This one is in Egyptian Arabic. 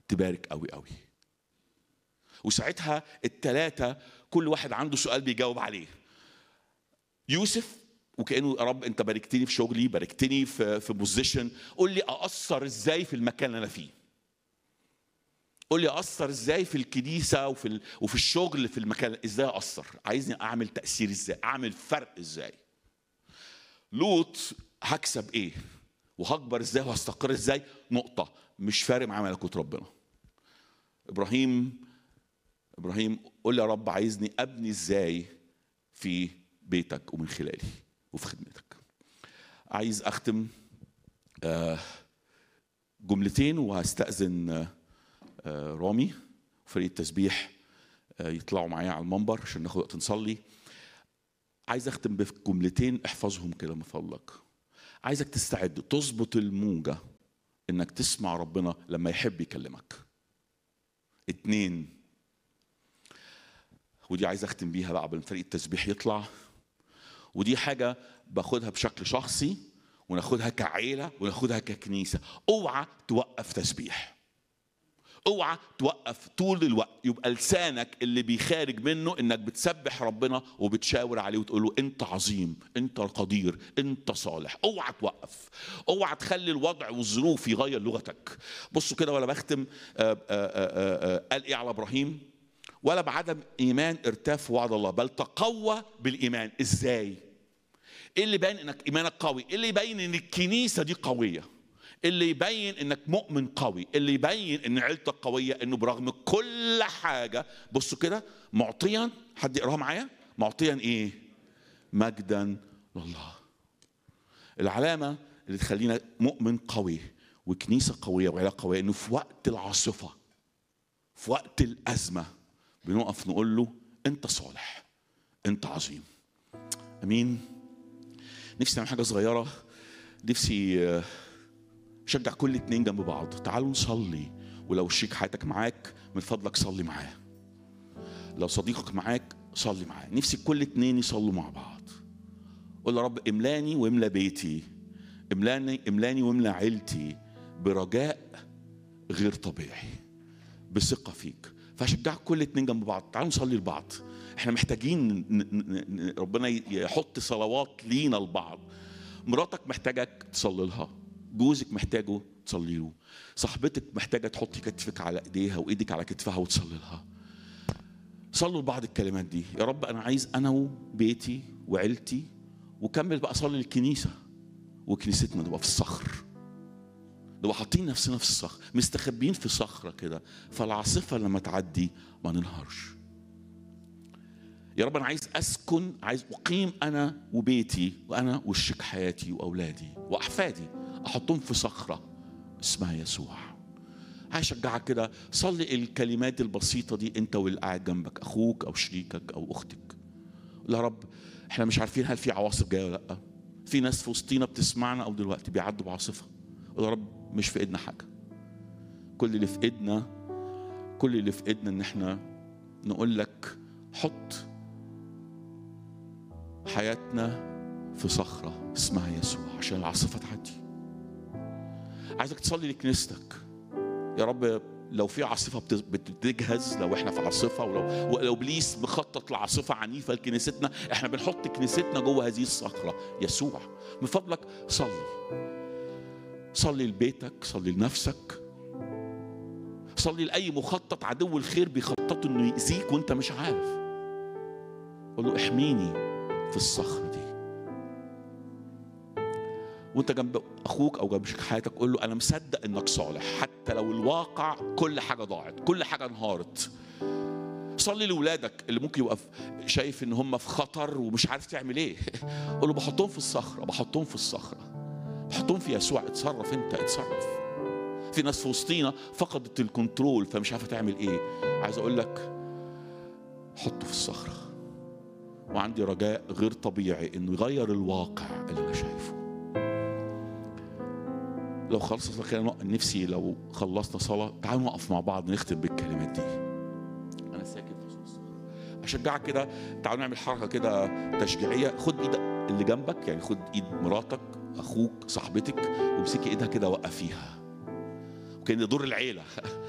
تبارك قوي قوي وساعتها التلاتة كل واحد عنده سؤال بيجاوب عليه يوسف وكانه يا رب انت باركتني في شغلي باركتني في في بوزيشن قول لي ااثر ازاي في المكان اللي انا فيه قول لي اثر ازاي في الكنيسه وفي ال... وفي الشغل في المكان ازاي اثر عايزني اعمل تاثير ازاي اعمل فرق ازاي لوط هكسب ايه وهكبر ازاي وهستقر ازاي نقطه مش فارق معاه ملكوت ربنا ابراهيم ابراهيم قول لي يا رب عايزني ابني ازاي في بيتك ومن خلالي وفي خدمتك عايز اختم آه، جملتين وهستأذن آه، آه، رامي فريق التسبيح آه، يطلعوا معايا على المنبر عشان ناخد وقت نصلي عايز اختم بجملتين احفظهم كده من فضلك عايزك تستعد تظبط الموجة انك تسمع ربنا لما يحب يكلمك اتنين ودي عايز اختم بيها بقى قبل ما فريق التسبيح يطلع ودي حاجه باخدها بشكل شخصي وناخدها كعيله وناخدها ككنيسه اوعى توقف تسبيح اوعى توقف طول الوقت يبقى لسانك اللي بيخارج منه انك بتسبح ربنا وبتشاور عليه وتقول له انت عظيم انت قدير انت صالح اوعى توقف اوعى تخلي الوضع والظروف يغير لغتك بصوا كده ولا بختم آه، آه، آه، آه، قال ايه على ابراهيم ولا بعدم ايمان ارتاف في وعد الله بل تقوى بالايمان ازاي ايه اللي باين انك ايمانك قوي ايه اللي يبين ان الكنيسه دي قويه اللي يبين انك مؤمن قوي اللي يبين ان عيلتك قويه انه برغم كل حاجه بصوا كده معطيا حد يقراها معايا معطيا ايه مجدا لله العلامه اللي تخلينا مؤمن قوي وكنيسه قويه وعيله قويه انه في وقت العاصفه في وقت الازمه بنقف نقول له انت صالح انت عظيم امين نفسي نعمل حاجه صغيره نفسي آه، شجع كل اتنين جنب بعض تعالوا نصلي ولو شريك حياتك معاك من فضلك صلي معاه لو صديقك معاك صلي معاه نفسي كل اتنين يصلوا مع بعض قول يا رب املاني واملى بيتي املاني املاني واملى عيلتي برجاء غير طبيعي بثقه فيك فاشجعك كل اتنين جنب بعض تعالوا نصلي لبعض احنا محتاجين ن- ن- ن- ربنا يحط صلوات لينا لبعض مراتك محتاجك تصلي لها جوزك محتاجه تصلي له صاحبتك محتاجه تحطي كتفك على ايديها وايدك على كتفها وتصلي لها صلوا لبعض الكلمات دي يا رب انا عايز انا وبيتي وعيلتي وكمل بقى صلي للكنيسه وكنيستنا تبقى في الصخر نبقى حاطين نفسنا في الصخر مستخبين في صخره كده فالعاصفه لما تعدي ما ننهارش يا رب انا عايز اسكن عايز اقيم انا وبيتي وانا وشك حياتي واولادي واحفادي احطهم في صخره اسمها يسوع عايز اشجعك كده صلي الكلمات البسيطه دي انت واللي قاعد جنبك اخوك او شريكك او اختك قول يا رب احنا مش عارفين هل في عواصف جايه ولا لا في ناس في وسطينا بتسمعنا او دلوقتي بيعدوا بعاصفه قول يا رب مش في ايدنا حاجه كل اللي في ايدنا كل اللي في ايدنا ان احنا نقول لك حط حياتنا في صخرة اسمها يسوع عشان العاصفة تعدي عايزك تصلي لكنيستك يا رب لو في عاصفة بت- بتجهز لو احنا في عاصفة ولو ولو ابليس مخطط لعاصفة عنيفة لكنيستنا احنا بنحط كنيستنا جوه هذه الصخرة يسوع من فضلك صلي صلي لبيتك صلي لنفسك صلي لأي مخطط عدو الخير بيخطط انه يأذيك وانت مش عارف قول له احميني في الصخرة دي وانت جنب اخوك او جنب شريك حياتك قول له انا مصدق انك صالح حتى لو الواقع كل حاجه ضاعت كل حاجه انهارت صلي لاولادك اللي ممكن يبقى في- شايف ان هم في خطر ومش عارف تعمل ايه قول له بحطهم في الصخره بحطهم في الصخره بحطهم في يسوع اتصرف انت اتصرف في ناس في وسطينا فقدت الكنترول فمش عارفه تعمل ايه عايز اقول لك حطه في الصخره وعندي رجاء غير طبيعي انه يغير الواقع اللي انا شايفه لو خلصت خلينا نق- نفسي لو خلصنا صلاه تعالوا نقف مع بعض نختم بالكلمات دي انا ساكت في وسط الصخرة. اشجعك كده تعالوا نعمل حركه كده تشجيعيه خد ايد اللي جنبك يعني خد ايد مراتك اخوك صاحبتك وامسكي ايدها كده وقفيها وكان دور العيله